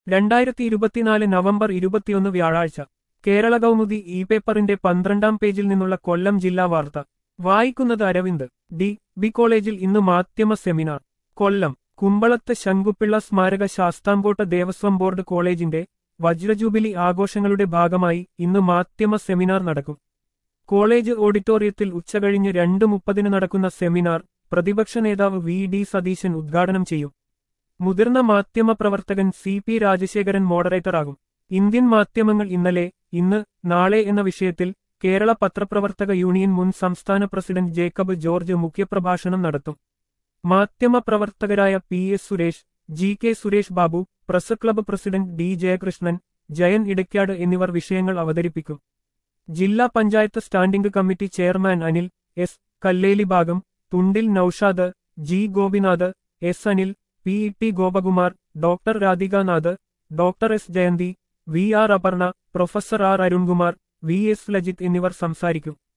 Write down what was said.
രണ്ടായിരത്തി ഇരുപത്തിനാല് നവംബർ ഇരുപത്തിയൊന്ന് വ്യാഴാഴ്ച കേരള കൗമുദി ഇ പേപ്പറിന്റെ പന്ത്രണ്ടാം പേജിൽ നിന്നുള്ള കൊല്ലം ജില്ലാ വാർത്ത വായിക്കുന്നത് അരവിന്ദ് ഡി ബി കോളേജിൽ ഇന്ന് മാധ്യമ സെമിനാർ കൊല്ലം കുമ്പളത്ത് ശങ്കുപിള്ള സ്മാരക ശാസ്താംകോട്ട ദേവസ്വം ബോർഡ് കോളേജിന്റെ വജ്രജൂബിലി ആഘോഷങ്ങളുടെ ഭാഗമായി ഇന്ന് മാധ്യമ സെമിനാർ നടക്കും കോളേജ് ഓഡിറ്റോറിയത്തിൽ ഉച്ചകഴിഞ്ഞ് രണ്ട് മുപ്പതിന് നടക്കുന്ന സെമിനാർ പ്രതിപക്ഷ നേതാവ് വി ഡി സതീശൻ ഉദ്ഘാടനം ചെയ്യും മുതിർന്ന മാധ്യമപ്രവർത്തകൻ സി പി രാജശേഖരൻ മോഡറേറ്ററാകും ഇന്ത്യൻ മാധ്യമങ്ങൾ ഇന്നലെ ഇന്ന് നാളെ എന്ന വിഷയത്തിൽ കേരള പത്രപ്രവർത്തക യൂണിയൻ മുൻ സംസ്ഥാന പ്രസിഡന്റ് ജേക്കബ് ജോർജ് മുഖ്യപ്രഭാഷണം നടത്തും മാധ്യമപ്രവർത്തകരായ P S Suresh G K Suresh Babu press club president D Jayakrishnan Jayan Edakkad എന്നിവർ വിഷയങ്ങൾ അവതരിപ്പിക്കും ജില്ലാ panchayat standing committee chairman Anil S Kallelibhagam Thundil Naushad G Gopinath S Anil P E T Gopakumar doctor Radhikanath doctor S Jayanthi V R Aparna professor R Arunkumar V S Lajith എന്നിവർ സംസാരിക്കും